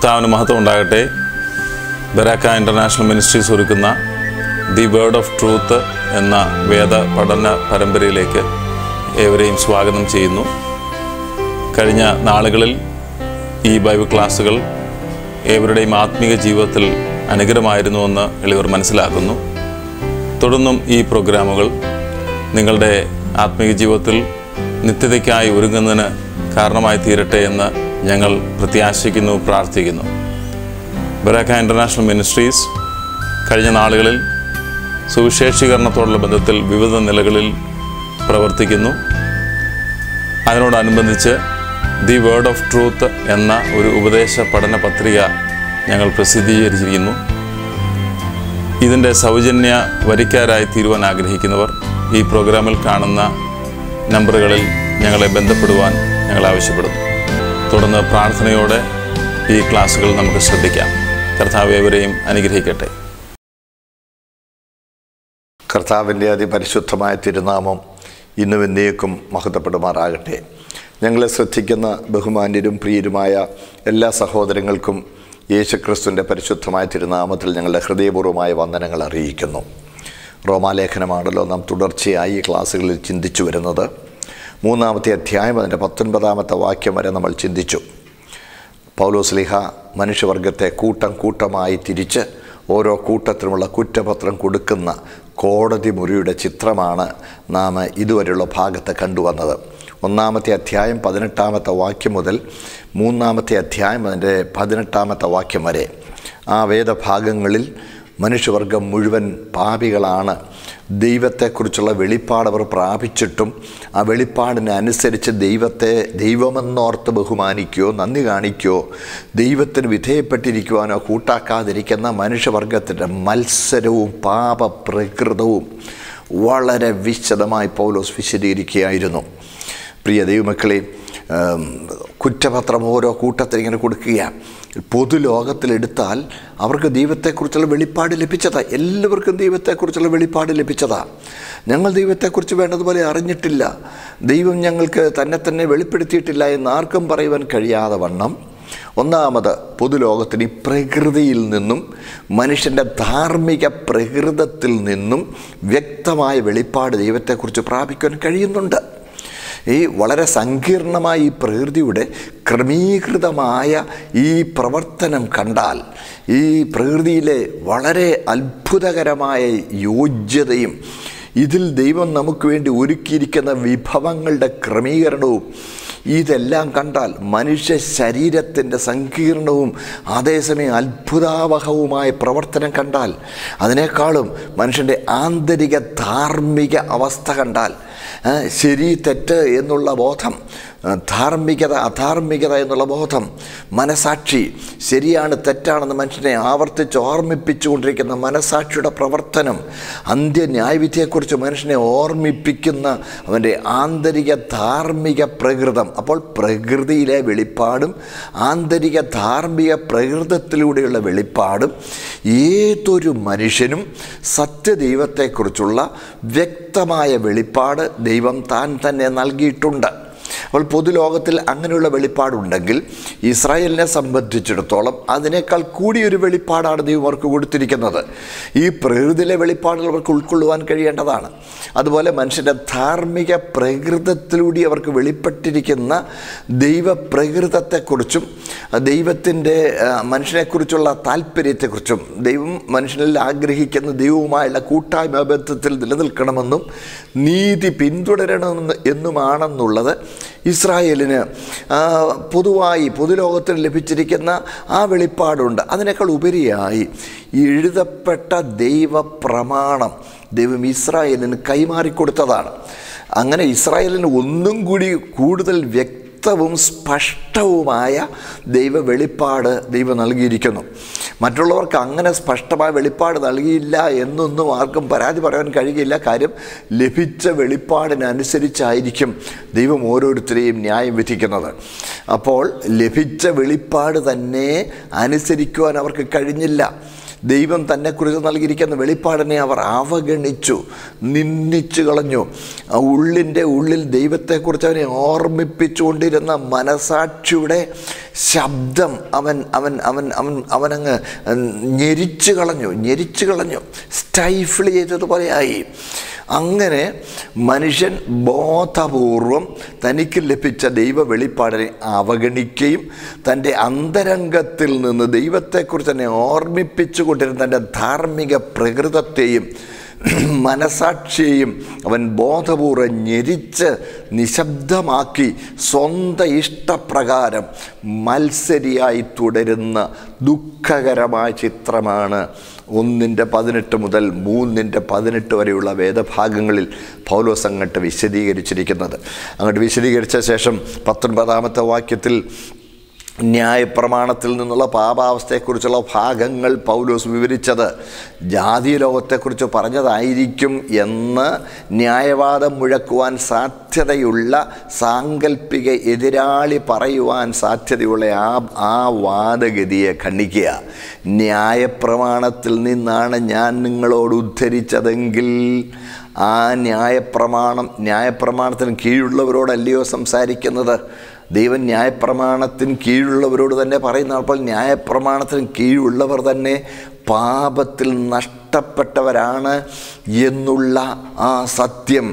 കർത്താവിന് മഹത്വം ഉണ്ടാകട്ടെ ബരാക്ക ഇൻ്റർനാഷണൽ മിനിസ്ട്രീസ് ഒരുക്കുന്ന ദി വേർഡ് ഓഫ് ട്രൂത്ത് എന്ന വേദ പഠന പരമ്പരയിലേക്ക് ഏവരെയും സ്വാഗതം ചെയ്യുന്നു കഴിഞ്ഞ നാളുകളിൽ ഈ ബൈബിൾ ക്ലാസ്സുകൾ ഏവരുടെയും ആത്മീക ജീവിതത്തിൽ അനുഗ്രഹമായിരുന്നുവെന്ന് എളിവർ മനസ്സിലാക്കുന്നു തുടർന്നും ഈ പ്രോഗ്രാമുകൾ നിങ്ങളുടെ ആത്മീയ ജീവിതത്തിൽ നിത്യതയ്ക്കായി ഒരുങ്ങുന്നതിന് കാരണമായി തീരട്ടെ എന്ന് ഞങ്ങൾ പ്രത്യാശിക്കുന്നു പ്രാർത്ഥിക്കുന്നു ബറാക്ക ഇൻ്റർനാഷണൽ മിനിസ്ട്രീസ് കഴിഞ്ഞ നാളുകളിൽ സുവിശേഷീകരണത്തോടുള്ള ബന്ധത്തിൽ വിവിധ നിലകളിൽ പ്രവർത്തിക്കുന്നു അതിനോടനുബന്ധിച്ച് ദി വേർഡ് ഓഫ് ട്രൂത്ത് എന്ന ഒരു ഉപദേശ പഠന പത്രിക ഞങ്ങൾ പ്രസിദ്ധീകരിച്ചിരിക്കുന്നു ഇതിൻ്റെ സൗജന്യ വരിക്കാരായി തീരുവാൻ ആഗ്രഹിക്കുന്നവർ ഈ പ്രോഗ്രാമിൽ കാണുന്ന നമ്പറുകളിൽ ഞങ്ങളെ ബന്ധപ്പെടുവാൻ ഞങ്ങൾ ആവശ്യപ്പെടുന്നു തുടർന്ന് പ്രാർത്ഥനയോടെ ഈ ക്ലാസ്സുകൾ നമുക്ക് ശ്രദ്ധിക്കാം കർത്താവ് ഏവരെയും അനുഗ്രഹിക്കട്ടെ കർത്താവിൻ്റെ അതിപരിശുദ്ധമായ തിരുനാമം ഇന്നും എന്നേക്കും മഹത്വപ്പെടുമാറാകട്ടെ ഞങ്ങളെ ശ്രദ്ധിക്കുന്ന ബഹുമാന്യരും പ്രിയരുമായ എല്ലാ സഹോദരങ്ങൾക്കും യേശുക്രിസ്തുവിൻ്റെ പരിശുദ്ധമായ തിരുനാമത്തിൽ ഞങ്ങളുടെ ഹൃദയപൂർവ്വമായ വന്ദനങ്ങൾ അറിയിക്കുന്നു റോമാലേഖനമാണല്ലോ നാം തുടർച്ചയായി ഈ ക്ലാസ്സുകളിൽ ചിന്തിച്ചു വരുന്നത് മൂന്നാമത്തെ അധ്യായം അതിൻ്റെ പത്തൊൻപതാമത്തെ വാക്യം വരെ നമ്മൾ ചിന്തിച്ചു പൗലോസ്ലിഹ മനുഷ്യവർഗത്തെ കൂട്ടം കൂട്ടമായി തിരിച്ച് ഓരോ കൂട്ടത്തിനുമുള്ള കുറ്റപത്രം കൊടുക്കുന്ന കോടതി മുറിയുടെ ചിത്രമാണ് നാം ഇതുവരെയുള്ള ഭാഗത്ത് കണ്ടുവന്നത് ഒന്നാമത്തെ അധ്യായം പതിനെട്ടാമത്തെ വാക്യം മുതൽ മൂന്നാമത്തെ അധ്യായം അതിൻ്റെ പതിനെട്ടാമത്തെ വാക്യം വരെ ആ വേദഭാഗങ്ങളിൽ മനുഷ്യവർഗം മുഴുവൻ പാപികളാണ് ദൈവത്തെക്കുറിച്ചുള്ള വെളിപ്പാട് അവർ പ്രാപിച്ചിട്ടും ആ വെളിപ്പാടിനനുസരിച്ച് ദൈവത്തെ ദൈവമെന്നോർത്ത് ബഹുമാനിക്കുകയോ നന്ദി കാണിക്കുകയോ ദൈവത്തിന് വിധേയപ്പെട്ടിരിക്കുവാനോ കൂട്ടാക്കാതിരിക്കുന്ന മനുഷ്യവർഗത്തിൻ്റെ മത്സരവും പാപപ്രകൃതവും വളരെ വിശദമായി പൗലോസ് വിശദീകരിക്കുകയായിരുന്നു പ്രിയ ദൈവമക്കളെ കുറ്റപത്രം ഓരോ കൂട്ടത്തിൽ ഇങ്ങനെ കൊടുക്കുകയാണ് പൊതുലോകത്തിലെടുത്താൽ അവർക്ക് ദൈവത്തെക്കുറിച്ചുള്ള വെളിപ്പാട് ലഭിച്ചതാ എല്ലാവർക്കും ദൈവത്തെക്കുറിച്ചുള്ള വെളിപ്പാട് ലഭിച്ചതാ ഞങ്ങൾ ദൈവത്തെക്കുറിച്ച് വേണ്ടതുപോലെ അറിഞ്ഞിട്ടില്ല ദൈവം ഞങ്ങൾക്ക് തന്നെ തന്നെ വെളിപ്പെടുത്തിയിട്ടില്ല എന്ന് ആർക്കും പറയുവാൻ കഴിയാതെ വണ്ണം ഒന്നാമത് പൊതുലോകത്തിന് ഈ പ്രകൃതിയിൽ നിന്നും മനുഷ്യൻ്റെ ധാർമ്മിക പ്രകൃതത്തിൽ നിന്നും വ്യക്തമായ വെളിപ്പാട് ദൈവത്തെക്കുറിച്ച് പ്രാപിക്കാൻ കഴിയുന്നുണ്ട് ഈ വളരെ സങ്കീർണമായ ഈ പ്രകൃതിയുടെ ക്രമീകൃതമായ ഈ പ്രവർത്തനം കണ്ടാൽ ഈ പ്രകൃതിയിലെ വളരെ അത്ഭുതകരമായ യോഗ്യതയും ഇതിൽ ദൈവം നമുക്ക് വേണ്ടി ഒരുക്കിയിരിക്കുന്ന വിഭവങ്ങളുടെ ക്രമീകരണവും ഇതെല്ലാം കണ്ടാൽ മനുഷ്യ ശരീരത്തിൻ്റെ സങ്കീർണവും അതേസമയം അത്ഭുതാവഹവുമായ പ്രവർത്തനം കണ്ടാൽ അതിനേക്കാളും മനുഷ്യൻ്റെ ആന്തരിക ധാർമ്മിക അവസ്ഥ കണ്ടാൽ ശരി തെറ്റ് എന്നുള്ള ബോധം ധാർമ്മികത അധാർമികത എന്നുള്ള ബോധം മനസാക്ഷി ശരിയാണ് തെറ്റാണെന്ന് മനുഷ്യനെ ആവർത്തിച്ച് ഓർമ്മിപ്പിച്ചുകൊണ്ടിരിക്കുന്ന മനസാക്ഷിയുടെ പ്രവർത്തനം അന്ത്യന്യായവിധിയെക്കുറിച്ച് മനുഷ്യനെ ഓർമ്മിപ്പിക്കുന്ന അവൻ്റെ ആന്തരിക ധാർമ്മിക പ്രകൃതം അപ്പോൾ പ്രകൃതിയിലെ വെളിപ്പാടും ആന്തരിക ധാർമ്മിക പ്രകൃതത്തിലൂടെയുള്ള വെളിപ്പാടും ഏതൊരു മനുഷ്യനും സത്യദൈവത്തെക്കുറിച്ചുള്ള വ്യക്തമായ വെളിപ്പാട് ദൈവം താൻ തന്നെ നൽകിയിട്ടുണ്ട് അപ്പോൾ പൊതുലോകത്തിൽ അങ്ങനെയുള്ള വെളിപ്പാടുണ്ടെങ്കിൽ ഇസ്രായേലിനെ സംബന്ധിച്ചിടത്തോളം അതിനേക്കാൾ കൂടിയൊരു വെളിപ്പാടാണ് ദൈവം അവർക്ക് കൊടുത്തിരിക്കുന്നത് ഈ പ്രകൃതിയിലെ വെളിപ്പാടുകൾ അവർക്ക് ഉൾക്കൊള്ളുവാൻ കഴിയേണ്ടതാണ് അതുപോലെ മനുഷ്യൻ്റെ ധാർമ്മിക പ്രകൃതത്തിലൂടെ അവർക്ക് വെളിപ്പെട്ടിരിക്കുന്ന ദൈവപ്രകൃതത്തെക്കുറിച്ചും ദൈവത്തിൻ്റെ മനുഷ്യനെക്കുറിച്ചുള്ള താല്പര്യത്തെക്കുറിച്ചും ദൈവം മനുഷ്യനിൽ ആഗ്രഹിക്കുന്ന ദൈവവുമായുള്ള കൂട്ടായ്മ ബന്ധത്തിൽ നിലനിൽക്കണമെന്നും നീതി പിന്തുടരണമെന്ന് എന്നുമാണെന്നുള്ളത് ഇസ്രായേലിന് പൊതുവായി പൊതുലോകത്തിൽ ലഭിച്ചിരിക്കുന്ന ആ വെളിപ്പാടുണ്ട് അതിനേക്കാൾ ഉപരിയായി എഴുതപ്പെട്ട ദൈവപ്രമാണം ദൈവം ഇസ്രായേലിന് കൈമാറിക്കൊടുത്തതാണ് അങ്ങനെ ഇസ്രായേലിന് ഒന്നും കൂടി കൂടുതൽ വ്യക്തവും സ്പഷ്ടവുമായ ദൈവ വെളിപ്പാട് ദൈവം നൽകിയിരിക്കുന്നു മറ്റുള്ളവർക്ക് അങ്ങനെ സ്പഷ്ടമായ വെളിപ്പാട് നൽകിയില്ല എന്നൊന്നും ആർക്കും പരാതി പറയാൻ കഴിയില്ല കാര്യം ലഭിച്ച വെളിപ്പാടിനനുസരിച്ചായിരിക്കും ദൈവം ഓരോരുത്തരെയും ന്യായം വിധിക്കുന്നത് അപ്പോൾ ലഭിച്ച വെളിപ്പാട് തന്നെ അനുസരിക്കുവാൻ അവർക്ക് കഴിഞ്ഞില്ല ദൈവം തന്നെക്കുറിച്ച് നൽകിയിരിക്കുന്ന വെളിപ്പാടിനെ അവർ അവഗണിച്ചു നിന്ദിച്ചു കളഞ്ഞു ആ ഉള്ളിൻ്റെ ഉള്ളിൽ ദൈവത്തെക്കുറിച്ച് അവനെ ഓർമ്മിപ്പിച്ചുകൊണ്ടിരുന്ന മനസാക്ഷിയുടെ ശബ്ദം അവൻ അവൻ അവൻ അവൻ അവനങ്ങ് ഞെരിച്ചു കളഞ്ഞു ഞെരിച്ചു കളഞ്ഞു സ്റ്റൈഫിൾ ചെയ്തതുപോലെ ആയി അങ്ങനെ മനുഷ്യൻ ബോധപൂർവം തനിക്ക് ലഭിച്ച ദൈവ വെളിപ്പാടിനെ അവഗണിക്കുകയും തൻ്റെ അന്തരംഗത്തിൽ നിന്ന് ദൈവത്തെക്കുറിച്ച് തന്നെ ഓർമ്മിപ്പിച്ചു കൊണ്ടിരുന്ന തൻ്റെ ധാർമ്മിക പ്രകൃതത്തെയും മനസാക്ഷിയെയും അവൻ ബോധപൂർവ്വം ഞെരിച്ച് നിശബ്ദമാക്കി സ്വന്തം ഇഷ്ടപ്രകാരം മത്സരിയായി തുടരുന്ന ദുഃഖകരമായ ചിത്രമാണ് ഒന്നിൻ്റെ പതിനെട്ട് മുതൽ മൂന്നിൻ്റെ പതിനെട്ട് വരെയുള്ള വേദഭാഗങ്ങളിൽ പൗലോസ് അങ്ങോട്ട് വിശദീകരിച്ചിരിക്കുന്നത് അങ്ങോട്ട് വിശദീകരിച്ച ശേഷം പത്തൊൻപതാമത്തെ വാക്യത്തിൽ ന്യായപ്രമാണത്തിൽ നിന്നുള്ള പാപാവസ്ഥയെക്കുറിച്ചുള്ള ഭാഗങ്ങൾ പൗലോസ് വിവരിച്ചത് ജാതി ലോകത്തെക്കുറിച്ച് പറഞ്ഞതായിരിക്കും എന്ന് ന്യായവാദം മുഴക്കുവാൻ സാധ്യതയുള്ള സാങ്കല്പിക എതിരാളി പറയുവാൻ സാധ്യതയുള്ള ആ ആ വാദഗതിയെ ഖണ്ഡിക്കുക ന്യായപ്രമാണത്തിൽ നിന്നാണ് ഞാൻ നിങ്ങളോട് ഉദ്ധരിച്ചതെങ്കിൽ ആ ന്യായപ്രമാണം ന്യായപ്രമാണത്തിന് കീഴുള്ളവരോടല്ലയോ സംസാരിക്കുന്നത് ദൈവം ന്യായപ്രമാണത്തിന് കീഴുള്ളവരോട് തന്നെ പറയുന്ന അപ്പോൾ ന്യായപ്രമാണത്തിന് കീഴുള്ളവർ തന്നെ പാപത്തിൽ നഷ്ടപ്പെട്ടവരാണ് എന്നുള്ള ആ സത്യം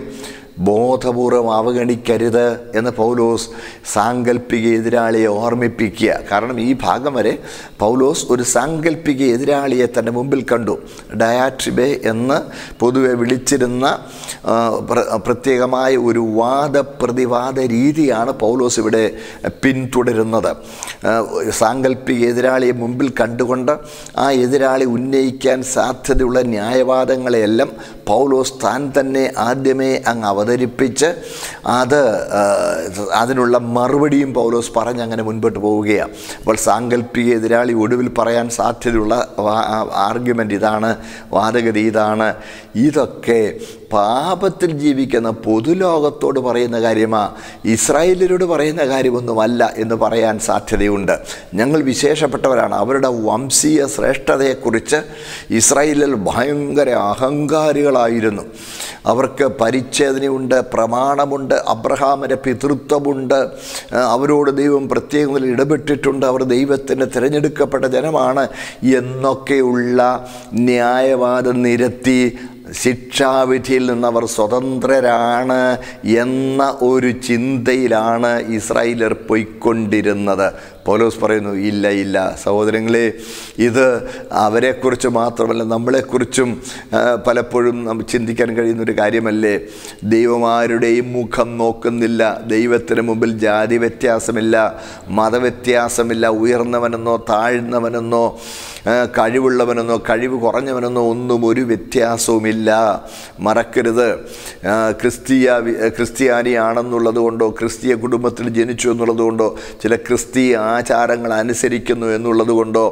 ബോധപൂർവം അവഗണിക്കരുത് എന്ന് പൗലോസ് സാങ്കല്പിക എതിരാളിയെ ഓർമ്മിപ്പിക്കുക കാരണം ഈ ഭാഗം വരെ പൗലോസ് ഒരു സാങ്കല്പിക എതിരാളിയെ തൻ്റെ മുമ്പിൽ കണ്ടു ഡയാട്രിബെ എന്ന് പൊതുവെ വിളിച്ചിരുന്ന ആ, പ്ര- പ്രത്യേകമായ ഒരു വാദപ്രതിവാദ രീതിയാണ് പൗലോസ് ഇവിടെ പിന്തുടരുന്നത് ആ, സാങ്കല്പിക എതിരാളിയെ മുമ്പിൽ കണ്ടുകൊണ്ട് ആ എതിരാളി ഉന്നയിക്കാൻ സാധ്യതയുള്ള ന്യായവാദങ്ങളെയെല്ലാം പൗലോസ് താൻ തന്നെ ആദ്യമേ അങ്ങ് അവതരിപ്പിച്ച് അത് ആ, അതിനുള്ള മറുപടിയും പൗലോസ് പറഞ്ഞ് അങ്ങനെ മുൻപോട്ട് പോവുകയാണ് അപ്പോൾ സാങ്കല്പിക എതിരാളി ഒടുവിൽ പറയാൻ സാധ്യതയുള്ള ആർഗ്യുമെൻ്റ് ഇതാണ് വാദഗതി ഇതാണ് ഇതൊക്കെ പാപത്തിൽ ജീവിക്കുന്ന പൊതുലോകത്തോട് പറയുന്ന കാര്യമാ ഇസ്രായേലിനോട് പറയുന്ന കാര്യമൊന്നുമല്ല എന്ന് പറയാൻ സാധ്യതയുണ്ട് ഞങ്ങൾ വിശേഷപ്പെട്ടവരാണ് അവരുടെ വംശീയ ശ്രേഷ്ഠതയെക്കുറിച്ച് ഇസ്രായേലിൽ ഭയങ്കര അഹങ്കാരികളായിരുന്നു അവർക്ക് പരിച്ഛേദനയുണ്ട് പ്രമാണമുണ്ട് അബ്രഹാമിൻ്റെ പിതൃത്വമുണ്ട് ആ, അവരോട് ദൈവം പ്രത്യേകം നിലയിൽ ഇടപെട്ടിട്ടുണ്ട് അവർ ദൈവത്തിൻ്റെ തിരഞ്ഞെടുക്കപ്പെട്ട ജനമാണ് എന്നൊക്കെയുള്ള ന്യായവാദം നിരത്തി ശിക്ഷാവിധിയിൽ നിന്ന് അവർ സ്വതന്ത്രരാണ് എന്ന ഒരു ചിന്തയിലാണ് ഇസ്രായേലർ പോയിക്കൊണ്ടിരുന്നത് പൗലോസ് പറയുന്നു ഇല്ല ഇല്ല സഹോദരങ്ങളെ ഇത് അവരെക്കുറിച്ച് മാത്രമല്ല നമ്മളെക്കുറിച്ചും ആ, പലപ്പോഴും നമുക്ക് ചിന്തിക്കാൻ കഴിയുന്ന ഒരു കാര്യമല്ലേ ദൈവമാരുടെയും മുഖം നോക്കുന്നില്ല ദൈവത്തിന് മുമ്പിൽ ജാതി വ്യത്യാസമില്ല മതവ്യത്യാസമില്ല ഉയർന്നവനെന്നോ താഴ്ന്നവനെന്നോ ആ, കഴിവുള്ളവനെന്നോ കഴിവ് കുറഞ്ഞവനെന്നോ ഒന്നും ഒരു വ്യത്യാസവുമില്ല മറക്കരുത് ആ, ക്രിസ്തീയ വി- ക്രിസ്ത്യാനിയാണെന്നുള്ളത് കൊണ്ടോ ക്രിസ്തീയ കുടുംബത്തിൽ ജനിച്ചു എന്നുള്ളത് കൊണ്ടോ ചില ക്രിസ്തീയ ആചാരങ്ങൾ അനുസരിക്കുന്നു എന്നുള്ളത് കൊണ്ടോ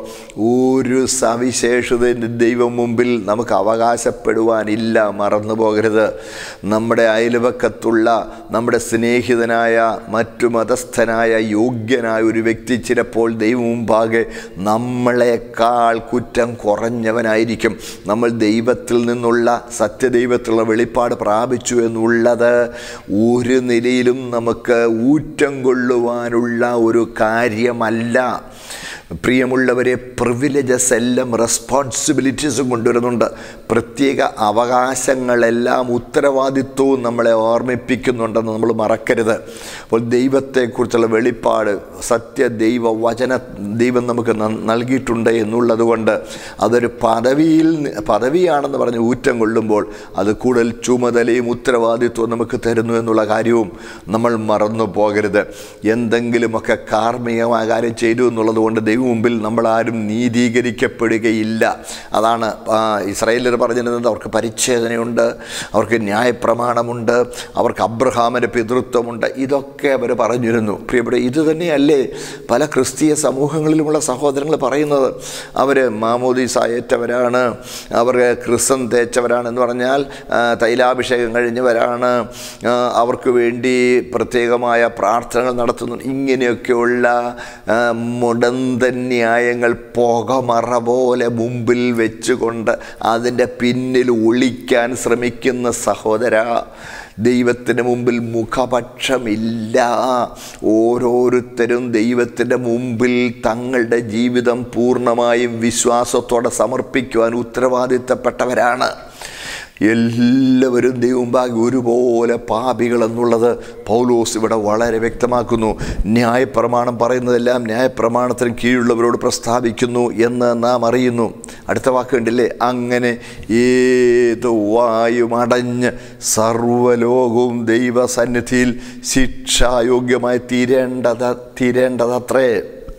ഒരു സവിശേഷതയും ദൈവം മുമ്പിൽ നമുക്ക് അവകാശപ്പെടുവാനില്ല മറന്നു പോകരുത് നമ്മുടെ അയൽവക്കത്തുള്ള നമ്മുടെ സ്നേഹിതനായ മറ്റു മതസ്ഥനായ യോഗ്യനായ ഒരു വ്യക്തി ചിലപ്പോൾ ദൈവം മുമ്പാകെ നമ്മളെക്കാൾ കുറ്റം കുറഞ്ഞവനായിരിക്കും നമ്മൾ ദൈവത്തിൽ നിന്നുള്ള സത്യദൈവത്തിലുള്ള വെളിപ്പാട് പ്രാപിച്ചു എന്നുള്ളത് ഒരു നിലയിലും നമുക്ക് ഊറ്റം കൊള്ളുവാനുള്ള ഒരു കാര്യമല്ല പ്രിയമുള്ളവരെ പ്രിവിലേജസ് എല്ലാം റെസ്പോൺസിബിലിറ്റീസും കൊണ്ടുവരുന്നുണ്ട് പ്രത്യേക അവകാശങ്ങളെല്ലാം ഉത്തരവാദിത്വവും നമ്മളെ ഓർമ്മിപ്പിക്കുന്നുണ്ടെന്ന് നമ്മൾ മറക്കരുത് അപ്പോൾ ദൈവത്തെക്കുറിച്ചുള്ള വെളിപ്പാട് സത്യ ദൈവ വചന ദൈവം നമുക്ക് ന- നൽകിയിട്ടുണ്ട് എന്നുള്ളത് കൊണ്ട് അതൊരു പദവിയിൽ നി- പദവിയാണെന്ന് പറഞ്ഞ് ഊറ്റം കൊള്ളുമ്പോൾ അത് കൂടുതൽ ചുമതലയും ഉത്തരവാദിത്വവും നമുക്ക് തരുന്നു എന്നുള്ള കാര്യവും നമ്മൾ മറന്നു പോകരുത് എന്തെങ്കിലുമൊക്കെ കാർമ്മികമായ കാര്യം ചെയ്തു എന്നുള്ളത് കൊണ്ട് ദൈവം മുമ്പിൽ നമ്മളാരും നീതീകരിക്കപ്പെടുകയില്ല അതാണ് ആ, ഇസ്രായേലിൽ പറഞ്ഞിരുന്നത് അവർക്ക് പരിച്ഛേദനയുണ്ട് അവർക്ക് ന്യായപ്രമാണമുണ്ട് അവർക്ക് അബ്രഹാമിൻ്റെ പിതൃത്വമുണ്ട് ഇതൊക്കെ അവർ പറഞ്ഞിരുന്നു പ്രിയപ്പെട്ട ഇത് തന്നെയല്ലേ പല ക്രിസ്തീയ സമൂഹങ്ങളിലുമുള്ള സഹോദരങ്ങൾ പറയുന്നത് അവർ മാമോദീസ ഏറ്റവരാണ് അവർ ക്രിസ്തം തേച്ചവരാണെന്ന് പറഞ്ഞാൽ ആ, തൈലാഭിഷേകം കഴിഞ്ഞവരാണ് ആ, അവർക്ക് വേണ്ടി പ്രത്യേകമായ പ്രാർത്ഥനകൾ നടത്തുന്നു ഇങ്ങനെയൊക്കെയുള്ള ആ, മുടന്ത പുത്തൻ ന്യായങ്ങൾ പുകമറ പോലെ മുമ്പിൽ വെച്ചുകൊണ്ട് അതിൻ്റെ പിന്നിൽ ഒളിക്കാൻ ശ്രമിക്കുന്ന സഹോദര ദൈവത്തിന് മുമ്പിൽ മുഖപക്ഷമില്ല ഓരോരുത്തരും ദൈവത്തിൻ്റെ മുമ്പിൽ തങ്ങളുടെ ജീവിതം പൂർണ്ണമായും വിശ്വാസത്തോടെ സമർപ്പിക്കുവാൻ ഉത്തരവാദിത്തപ്പെട്ടവരാണ് എല്ലാവരും ദൈവമുമ്പാകെ ഒരുപോലെ പാപികൾ എന്നുള്ളത് പൗലോസ് ഇവിടെ വളരെ വ്യക്തമാക്കുന്നു ന്യായപ്രമാണം പറയുന്നതെല്ലാം ന്യായപ്രമാണത്തിന് കീഴുള്ളവരോട് പ്രസ്താവിക്കുന്നു എന്ന് നാം അറിയുന്നു അടുത്ത വാക്കുണ്ടല്ലേ അങ്ങനെ ഏത് വായും അടഞ്ഞ് സർവ്വലോകവും ദൈവസന്നിധിയിൽ ശിക്ഷായോഗ്യമായി തീരേണ്ടത് തീരേണ്ടതത്രേ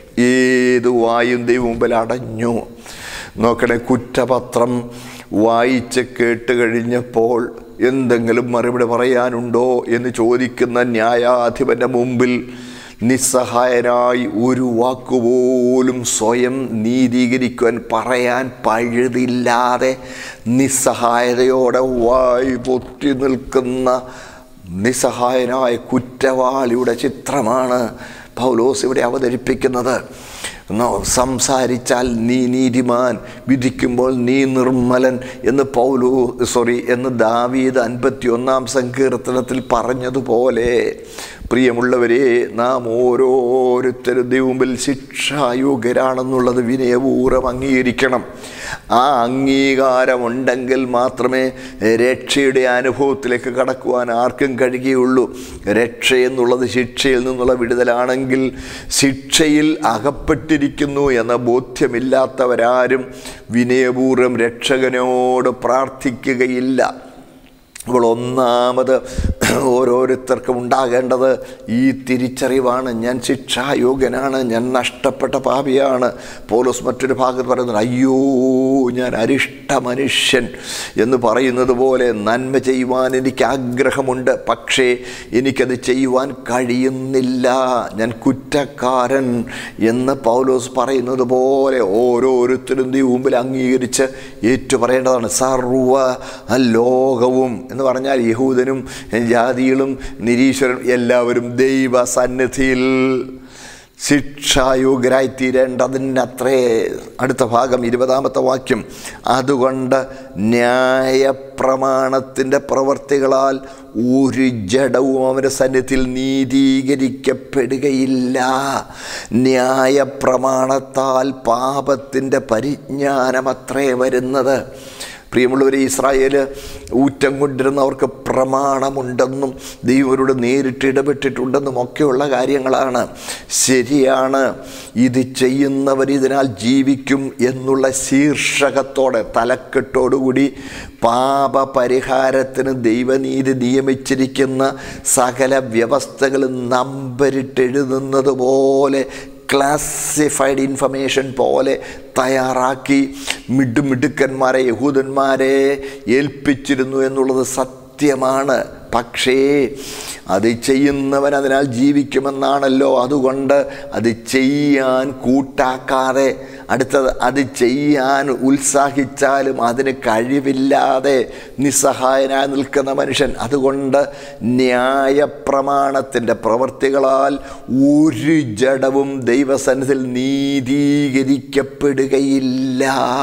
ഏത് വായും ദൈവം മുമ്പിൽ അടഞ്ഞു നോക്കണേ കുറ്റപത്രം വായിച്ച് കേട്ട് കഴിഞ്ഞപ്പോൾ എന്തെങ്കിലും മറുപടി പറയാനുണ്ടോ എന്ന് ചോദിക്കുന്ന ന്യായാധിപൻ്റെ മുമ്പിൽ നിസ്സഹായനായി ഒരു വാക്കുപോലും സ്വയം നീതീകരിക്കുവാൻ പറയാൻ പഴുതില്ലാതെ നിസ്സഹായതയോടെ വായി പൊത്തി നിൽക്കുന്ന നിസ്സഹായനായ കുറ്റവാളിയുടെ ചിത്രമാണ് പൗലോസ് ഇവിടെ അവതരിപ്പിക്കുന്നത് നോ- സംസാരിച്ചാൽ നീ നീതിമാൻ വിധിക്കുമ്പോൾ നീ നിർമ്മലൻ എന്ന് പൗലോ സോറി എന്ന് ദാവീദ് അൻപത്തി ഒന്നാം സങ്കീർത്തനത്തിൽ പറഞ്ഞതുപോലെ പ്രിയമുള്ളവരെ നാം ഓരോരുത്തരും ദൈവമുമ്പിൽ ശിക്ഷായോഗ്യരാണെന്നുള്ളത് വിനയപൂർവ്വം അംഗീകരിക്കണം ആ അംഗീകാരമുണ്ടെങ്കിൽ മാത്രമേ രക്ഷയുടെ അനുഭവത്തിലേക്ക് കടക്കുവാൻ ആർക്കും കഴിയുകയുള്ളൂ രക്ഷ എന്നുള്ളത് ശിക്ഷയിൽ നിന്നുള്ള വിടുതലാണെങ്കിൽ ശിക്ഷയിൽ അകപ്പെട്ടിരിക്കുന്നു എന്ന ബോധ്യമില്ലാത്തവരാരും വിനയപൂർവ്വം രക്ഷകനോട് പ്രാർത്ഥിക്കുകയില്ല അപ്പോൾ ഒന്നാമത് ഓരോരുത്തർക്കും ഉണ്ടാകേണ്ടത് ഈ തിരിച്ചറിവാണ് ഞാൻ ശിക്ഷായോഗ്യനാണ് ഞാൻ നഷ്ടപ്പെട്ട പാപിയാണ് പോലീസ് മറ്റൊരു ഭാഗത്ത് പറയുന്നത് അയ്യോ ഞാൻ അരിഷ്ട മനുഷ്യൻ എന്ന് പറയുന്നത് പോലെ നന്മ ചെയ്യുവാൻ എനിക്ക് ആഗ്രഹമുണ്ട് പക്ഷേ എനിക്കത് ചെയ്യുവാൻ കഴിയുന്നില്ല ഞാൻ കുറ്റക്കാരൻ എന്ന് പൗലോസ് പറയുന്നത് പോലെ ഓരോരുത്തരും ദൈവം മുമ്പിൽ അംഗീകരിച്ച് ഏറ്റുപറയേണ്ടതാണ് സർവ ലോകവും എന്ന് പറഞ്ഞാൽ യഹൂദനും ജാതികളും നിരീശ്വരനും എല്ലാവരും ദൈവ സന്നിധിയിൽ ശിക്ഷായോഗ്യരായി തീരേണ്ടതിനത്രേ അടുത്ത ഭാഗം ഇരുപതാമത്തെ വാക്യം അതുകൊണ്ട് ന്യായപ്രമാണത്തിൻ്റെ പ്രവർത്തികളാൽ ഒരു ജഡവും അവൻ്റെ സന്നിധിയിൽ നീതീകരിക്കപ്പെടുകയില്ല ന്യായപ്രമാണത്താൽ പാപത്തിൻ്റെ പരിജ്ഞാനമത്രേ വരുന്നത് പ്രിയമുള്ളവരെ ഇസ്രായേൽ ഊറ്റം കൊണ്ടിരുന്നവർക്ക് പ്രമാണമുണ്ടെന്നും ദൈവരോട് നേരിട്ട് ഇടപെട്ടിട്ടുണ്ടെന്നും ഒക്കെയുള്ള കാര്യങ്ങളാണ് ശരിയാണ് ഇത് ചെയ്യുന്നവർ ഇതിനാൽ ജീവിക്കും എന്നുള്ള ശീർഷകത്തോടെ തലക്കെട്ടോടുകൂടി പാപപരിഹാരത്തിന് ദൈവനീതി നിയമിച്ചിരിക്കുന്ന സകല വ്യവസ്ഥകളും നമ്പരിട്ടെഴുതുന്നത് പോലെ ക്ലാസിഫൈഡ് ഇൻഫർമേഷൻ പോലെ തയ്യാറാക്കി മിടുമിടുക്കന്മാരെ യഹൂദന്മാരെ ഏൽപ്പിച്ചിരുന്നു എന്നുള്ളത് സത്യമാണ് പക്ഷേ അത് ചെയ്യുന്നവൻ അതിനാൽ ജീവിക്കുമെന്നാണല്ലോ അതുകൊണ്ട് അത് ചെയ്യാൻ കൂട്ടാക്കാതെ അടുത്തത് അത് ചെയ്യാൻ ഉത്സാഹിച്ചാലും അതിന് കഴിവില്ലാതെ നിസ്സഹായനായി നിൽക്കുന്ന മനുഷ്യൻ അതുകൊണ്ട് ന്യായപ്രമാണത്തിൻ്റെ പ്രവൃത്തികളാൽ ഒരു ജഡവും ദൈവസന്നിധിയിൽ നീതീകരിക്കപ്പെടുകയില്ല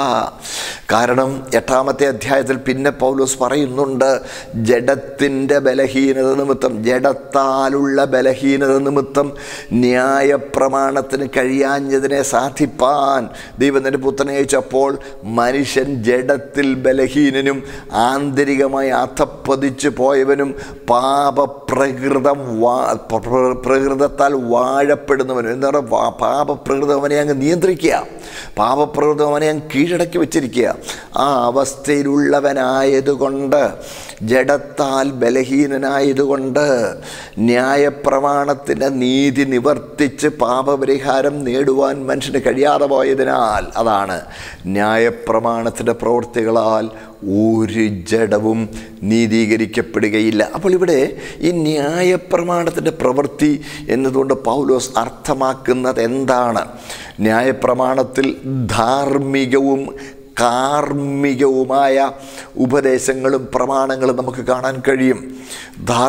കാരണം എട്ടാമത്തെ അധ്യായത്തിൽ പിന്നെ പൗലോസ് പറയുന്നുണ്ട് ജഡത്തിൻ്റെ ബലഹീനത നിമിത്തം ജഡത്താലുള്ള ബലഹീനത നിമിത്തം ന്യായപ്രമാണത്തിന് കഴിയാഞ്ഞതിനെ സാധിപ്പാൻ ദൈവം തൻ്റെ പുത്രനെ അയച്ചപ്പോൾ മനുഷ്യൻ ജഡത്തിൽ ബലഹീനനും ആന്തരികമായി അധപ്പതിച്ച് പോയവനും പാപപ്രകൃതം വാ പ്ര- പ്രകൃതത്താൽ വാഴപ്പെടുന്നവനും എന്താ പറയുക പാ- പാപപ്രകൃതം അവനെ അങ്ങ് നിയന്ത്രിക്കുക പാപപ്രകൃതം അവനെ അങ്ങ് കീഴടക്കി വെച്ചിരിക്കുക ആ അവസ്ഥയിലുള്ളവനായതുകൊണ്ട് ജഡത്താൽ ബലഹീനനായതുകൊണ്ട് ന്യായപ്രമാണത്തിൻ്റെ നീതി നിവർത്തിച്ച് പാപപരിഹാരം നേടുവാൻ മനുഷ്യന് കഴിയാതെ പോയതിനാൽ അതാണ് ന്യായപ്രമാണത്തിൻ്റെ പ്രവൃത്തികളാൽ ഒരു ജഡവും നീതീകരിക്കപ്പെടുകയില്ല അപ്പോൾ ഇവിടെ ഈ ന്യായപ്രമാണത്തിൻ്റെ പ്രവൃത്തി എന്നതുകൊണ്ട് പൗലോസ് അർത്ഥമാക്കുന്നത് എന്താണ് ന്യായപ്രമാണത്തിൽ ധാർമ്മികവും കാർമ്മികവുമായ ഉപദേശങ്ങളും പ്രമാണങ്ങളും നമുക്ക് കാണാൻ കഴിയും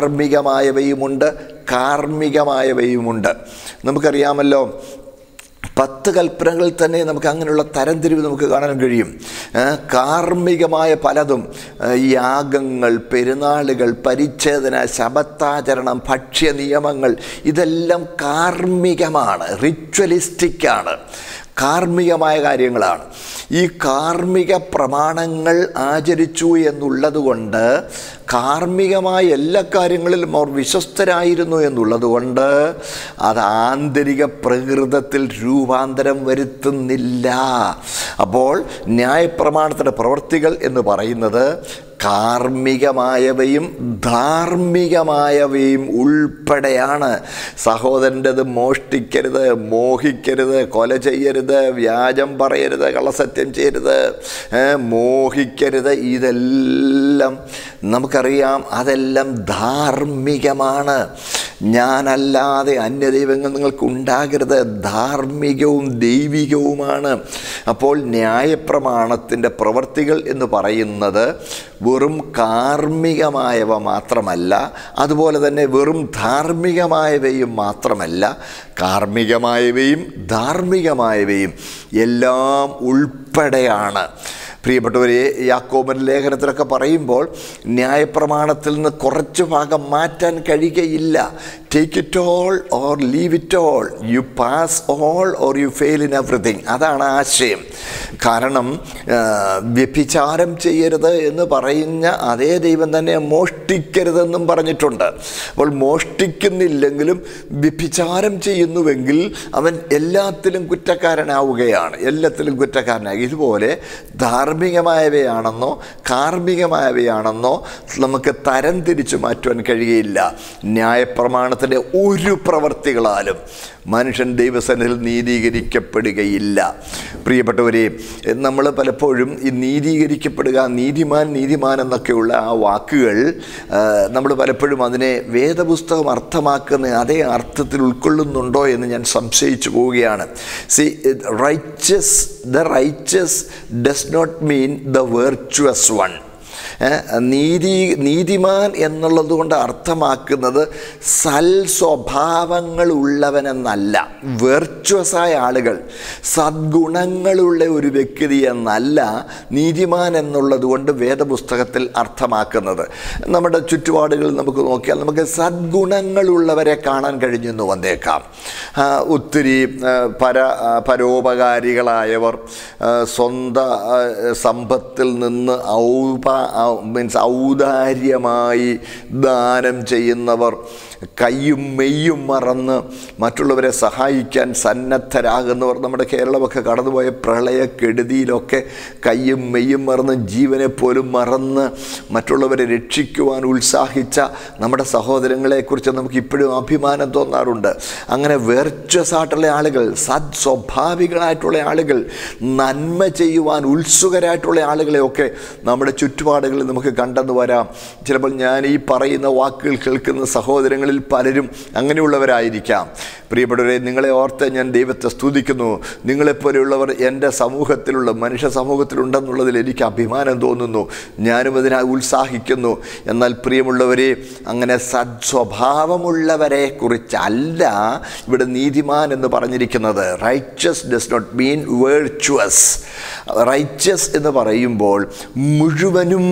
ധാർമ്മികമായവയുമുണ്ട് കാർമ്മികമായവയുമുണ്ട് നമുക്കറിയാമല്ലോ പത്ത് കൽപ്പനകളിൽ തന്നെ നമുക്ക് അങ്ങനെയുള്ള തരംതിരിവ് നമുക്ക് കാണാൻ കഴിയും ഏ, കാർമ്മികമായ പലതും ഏ, യാഗങ്ങൾ പെരുന്നാളുകൾ പരിച്ഛേദന ശബത്താചരണം ഭക്ഷ്യ നിയമങ്ങൾ ഇതെല്ലാം കാർമ്മികമാണ് റിച്വലിസ്റ്റിക്കാണ് കാർമ്മികമായ കാര്യങ്ങളാണ് ഈ കാർമ്മിക പ്രമാണങ്ങൾ ആചരിച്ചു എന്നുള്ളത് കൊണ്ട് കാർമ്മികമായ എല്ലാ കാര്യങ്ങളിലും അവർ വിശ്വസ്തരായിരുന്നു എന്നുള്ളത് കൊണ്ട് അത് ആന്തരിക പ്രകൃതത്തിൽ രൂപാന്തരം വരുത്തുന്നില്ല അപ്പോൾ ന്യായപ്രമാണത്തിൻ്റെ പ്രവർത്തികൾ എന്ന് പറയുന്നത് കാർമ്മികമായവയും ധാർമ്മികമായവയും ഉൾപ്പെടെയാണ് സഹോദരൻ്റെത് മോഷ്ടിക്കരുത് മോഹിക്കരുത് കൊല ചെയ്യരുത് വ്യാജം പറയരുത് കള്ളസത്യം ചെയ്യരുത് ഏ, മോഹിക്കരുത് ഇതെല്ലാം നമുക്കറിയാം അതെല്ലാം ധാർമ്മികമാണ് ഞാനല്ലാതെ അന്യദൈവങ്ങൾ നിങ്ങൾക്ക് ഉണ്ടാകരുത് ധാർമ്മികവും ദൈവികവുമാണ് അപ്പോൾ ന്യായപ്രമാണത്തിൻ്റെ പ്രവർത്തികൾ എന്ന് പറയുന്നത് വെറും കാർമ്മികമായവ മാത്രമല്ല അതുപോലെ തന്നെ വെറും ധാർമ്മികമായവയും മാത്രമല്ല കാർമ്മികമായവയും ധാർമ്മികമായവയും എല്ലാം ഉൾപ്പെടെയാണ് പ്രിയപ്പെട്ടവരെ യാക്കോബൻ ലേഖനത്തിലൊക്കെ പറയുമ്പോൾ ന്യായപ്രമാണത്തിൽ നിന്ന് കുറച്ച് ഭാഗം മാറ്റാൻ കഴിയുകയില്ല take it all or leave it all you pass all or you fail in everything അതാണ് ആശയം കാരണം ആ, വ്യഭിചാരം ചെയ്യരുത് എന്ന് പറയുന്ന അതേ ദൈവം തന്നെ മോഷ്ടിക്കരുതെന്നും പറഞ്ഞിട്ടുണ്ട് അപ്പോൾ മോഷ്ടിക്കുന്നില്ലെങ്കിലും വ്യഭിചാരം ചെയ്യുന്നുവെങ്കിൽ അവൻ എല്ലാത്തിലും കുറ്റക്കാരനാവുകയാണ് എല്ലാത്തിലും കുറ്റക്കാരനായി ഇതുപോലെ ധാർമ്മികമായവയാണെന്നോ കാർമ്മികമായവയാണെന്നോ നമുക്ക് തരം തിരിച്ചു മാറ്റുവാൻ കഴിയുകയില്ല ന്യായപ്രമാണത്തിൻ്റെ ഒരു പ്രവർത്തികളാലും മനുഷ്യൻ ദൈവസന്നിധിയിൽ നീതീകരിക്കപ്പെടുകയില്ല പ്രിയപ്പെട്ടവരെ നമ്മൾ പലപ്പോഴും ഈ നീതീകരിക്കപ്പെടുക നീതിമാൻ നീതിമാൻ എന്നൊക്കെയുള്ള ആ വാക്കുകൾ നമ്മൾ പലപ്പോഴും അതിനെ വേദപുസ്തകം അർത്ഥമാക്കുന്ന അതേ അർത്ഥത്തിൽ ഉൾക്കൊള്ളുന്നുണ്ടോ എന്ന് ഞാൻ സംശയിച്ചു പോവുകയാണ് see righteous the righteous does not mean the virtuous one ഏ, നീതി നീതിമാൻ എന്നുള്ളത് കൊണ്ട് അർത്ഥമാക്കുന്നത് സൽ സ്വഭാവങ്ങൾ ഉള്ളവനെന്നല്ല വെർച്വസായ ആളുകൾ സദ്ഗുണങ്ങളുള്ള ഒരു വ്യക്തി എന്നല്ല നീതിമാൻ എന്നുള്ളത് കൊണ്ട് വേദപുസ്തകത്തിൽ അർത്ഥമാക്കുന്നത് നമ്മുടെ ചുറ്റുപാടുകളിൽ നമുക്ക് നോക്കിയാൽ നമുക്ക് സദ്ഗുണങ്ങളുള്ളവരെ കാണാൻ കഴിഞ്ഞെന്ന് വന്നേക്കാം ആ, ഒത്തിരി ആ, പര ആ, പരോപകാരികളായവർ ആ, സ്വന്തം ആ, സമ്പത്തിൽ നിന്ന് ഔപ മീൻസ് ഔദാര്യമായി ദാനം ചെയ്യുന്നവർ കയ്യും മെയ്യും മറന്ന് മറ്റുള്ളവരെ സഹായിക്കാൻ സന്നദ്ധരാകുന്നവർ നമ്മുടെ കേരളമൊക്കെ കടന്നുപോയ പ്രളയക്കെടുതിയിലൊക്കെ കയ്യും മെയ്യും മറന്ന് ജീവനെ പോലും മറന്ന് മറ്റുള്ളവരെ രക്ഷിക്കുവാൻ ഉത്സാഹിച്ച നമ്മുടെ സഹോദരങ്ങളെക്കുറിച്ച് നമുക്ക് ഇപ്പോഴും അഭിമാനം തോന്നാറുണ്ട് അങ്ങനെ വെർച്വസ് ആയിട്ടുള്ള ആളുകൾ സദ് സ്വഭാവികളായിട്ടുള്ള ആളുകൾ നന്മ ചെയ്യുവാൻ ഉത്സുകരായിട്ടുള്ള ആളുകളെയൊക്കെ നമ്മുടെ ചുറ്റുപാടുകളിൽ നമുക്ക് കണ്ടെന്ന് വരാം ചിലപ്പോൾ ഞാൻ ഈ പറയുന്ന വാക്കുകൾ കേൾക്കുന്ന സഹോദരങ്ങളിൽ പലരും അങ്ങനെയുള്ളവരായിരിക്കാം പ്രിയപ്പെട്ടവരെ നിങ്ങളെ ഓർത്ത് ഞാൻ ദൈവത്തെ സ്തുതിക്കുന്നു നിങ്ങളെപ്പോലെയുള്ളവർ എൻ്റെ സമൂഹത്തിലുള്ള മനുഷ്യ സമൂഹത്തിലുണ്ടെന്നുള്ളതിൽ എനിക്ക് അഭിമാനം തോന്നുന്നു ഞാനും അതിനായി ഉത്സാഹിക്കുന്നു എന്നാൽ പ്രിയമുള്ളവരെ അങ്ങനെ സദ്സ്വഭാവമുള്ളവരെ കുറിച്ചല്ല ഇവിടെ നീതിമാൻ എന്ന് പറഞ്ഞിരിക്കുന്നത് righteous does not mean virtuous righteous എന്ന് പറയുമ്പോൾ മുഴുവനും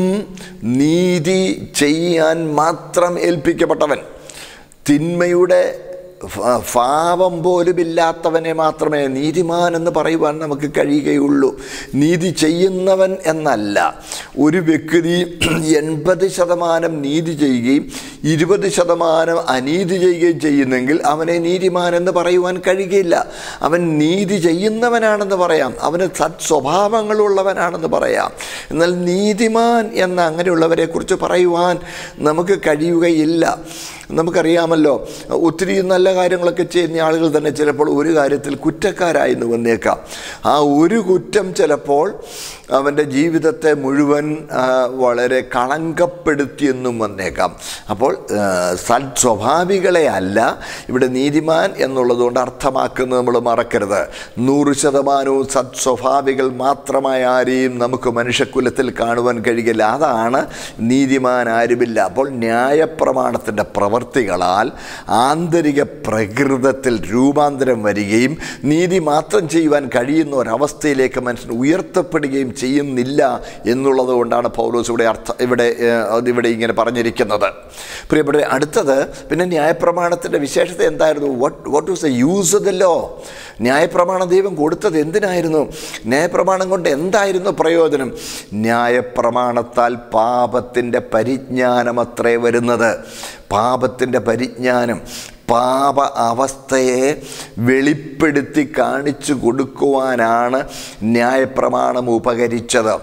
നീതി ചെയ്യാൻ മാത്രം ഏൽപ്പിക്കപ്പെട്ടവൻ തിന്മയുടെ ഫ- പാപം പോലും ഇല്ലാത്തവനെ മാത്രമേ നീതിമാൻ എന്ന് പറയുവാൻ നമുക്ക് കഴിയുകയുള്ളൂ നീതി ചെയ്യുന്നവൻ എന്നല്ല ഒരു വ്യക്തി എൺപത് ശതമാനം നീതി ചെയ്യുകയും ഇരുപത് ശതമാനം അനീതി ചെയ്യുകയും ചെയ്യുന്നെങ്കിൽ അവനെ നീതിമാൻ എന്ന് പറയുവാൻ കഴിയുകയില്ല അവൻ നീതി ചെയ്യുന്നവനാണെന്ന് പറയാം അവന് സത് സ്വഭാവങ്ങളുള്ളവനാണെന്ന് പറയാം എന്നാൽ നീതിമാൻ എന്ന അങ്ങനെയുള്ളവരെ കുറിച്ച് പറയുവാൻ നമുക്ക് കഴിയുകയില്ല നമുക്കറിയാമല്ലോ ഒത്തിരി നല്ല കാര്യങ്ങളൊക്കെ ചെയ്യുന്ന ആളുകൾ തന്നെ ചിലപ്പോൾ ഒരു കാര്യത്തിൽ കുറ്റക്കാരായെന്ന് വന്നേക്കാം ആ ഒരു കുറ്റം ചിലപ്പോൾ അവൻ്റെ ജീവിതത്തെ മുഴുവൻ ആ, വളരെ കളങ്കപ്പെടുത്തിയെന്നും വന്നേക്കാം അപ്പോൾ ആ, സൽസ്വഭാവികളെ അല്ല ഇവിടെ നീതിമാൻ എന്നുള്ളതുകൊണ്ട് അർത്ഥമാക്കുന്നത് നമ്മൾ മറക്കരുത് നൂറ് ശതമാനവും സത്സ്വഭാവികൾ മാത്രമായ ആരെയും നമുക്ക് മനുഷ്യക്കുലത്തിൽ കാണുവാൻ കഴിയില്ല അതാണ് നീതിമാൻ ആരുമില്ല അപ്പോൾ ന്യായപ്രമാണത്തിൻ്റെ പ്രവർത്തി പ്രവർത്തികളാൽ ആന്തരിക പ്രകൃതത്തിൽ രൂപാന്തരം വരികയും നീതി മാത്രം ചെയ്യുവാൻ കഴിയുന്ന ഒരവസ്ഥയിലേക്ക് മനുഷ്യൻ ഉയർത്തപ്പെടുകയും ചെയ്യുന്നില്ല എന്നുള്ളത് കൊണ്ടാണ് പൗലോസ് ഇവിടെ അർത്ഥ ഇവിടെ ഏഹ്, അതിവിടെ ഇങ്ങനെ പറഞ്ഞിരിക്കുന്നത് പ്രിയപ്പെട്ട അടുത്തത് പിന്നെ ന്യായപ്രമാണത്തിൻ്റെ വിശേഷത എന്തായിരുന്നു what what was the use of the law ന്യായപ്രമാണം ദൈവം കൊടുത്തത് എന്തിനായിരുന്നു ന്യായപ്രമാണം കൊണ്ട് എന്തായിരുന്നു പ്രയോജനം ന്യായപ്രമാണത്താൽ പാപത്തിൻ്റെ പരിജ്ഞാനമത്രേ വരുന്നത് പാപത്തിൻ്റെ പരിജ്ഞാനം പാപ അവസ്ഥയെ വെളിപ്പെടുത്തി കാണിച്ചു കൊടുക്കുവാനാണ് ന്യായപ്രമാണം ഉപകരിച്ചത്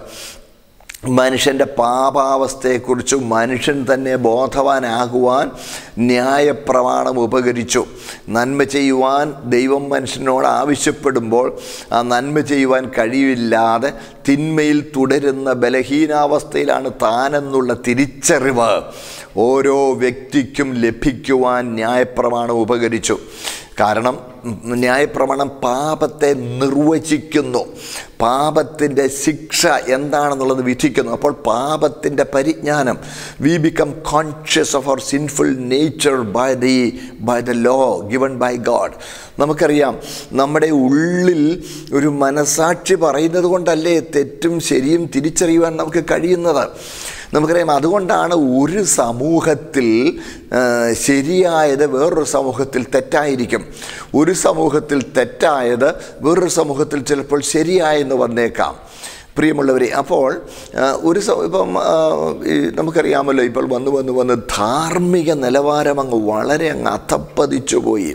മനുഷ്യൻ്റെ പാപാവസ്ഥയെക്കുറിച്ച് മനുഷ്യൻ തന്നെ ബോധവാനാകുവാൻ ന്യായപ്രമാണം ഉപകരിച്ചു നന്മ ചെയ്യുവാൻ ദൈവം മനുഷ്യനോട് ആവശ്യപ്പെടുമ്പോൾ ആ നന്മ ചെയ്യുവാൻ കഴിവില്ലാതെ തിന്മയിൽ തുടരുന്ന ബലഹീനാവസ്ഥയിലാണ് താനെന്നുള്ള തിരിച്ചറിവ് ഓരോ വ്യക്തിക്കും ലഭിക്കുവാൻ ന്യായപ്രമാണം ഉപകരിച്ചു കാരണം ഉം, ന്യായപ്രമാണം പാപത്തെ നിർവചിക്കുന്നു പാപത്തിൻ്റെ ശിക്ഷ എന്താണെന്നുള്ളത് വിധിക്കുന്നു അപ്പോൾ പാപത്തിൻ്റെ പരിജ്ഞാനം we become conscious of our sinful nature by the by the law given by God നമുക്കറിയാം നമ്മുടെ ഉള്ളിൽ ഒരു മനസാക്ഷി പറയുന്നത് കൊണ്ടല്ലേ തെറ്റും ശരിയും തിരിച്ചറിയുവാൻ നമുക്ക് കഴിയുന്നത് നമുക്കറിയാം അതുകൊണ്ടാണ് ഒരു സമൂഹത്തിൽ ആ, ശരിയായത് വേറൊരു സമൂഹത്തിൽ തെറ്റായിരിക്കും ഒരു സമൂഹത്തിൽ തെറ്റായത് വേറൊരു സമൂഹത്തിൽ ചിലപ്പോൾ ശരിയായെന്ന് വന്നേക്കാം പ്രിയമുള്ളവരെ അപ്പോൾ ആ, ഒരു സ- ഇപ്പം ആ, ഈ നമുക്കറിയാമല്ലോ ഇപ്പോൾ വന്ന് വന്ന് വന്ന് ധാർമ്മിക നിലവാരം അങ്ങ് വളരെ അങ്ങ് അധപ്പതിച്ചു പോയി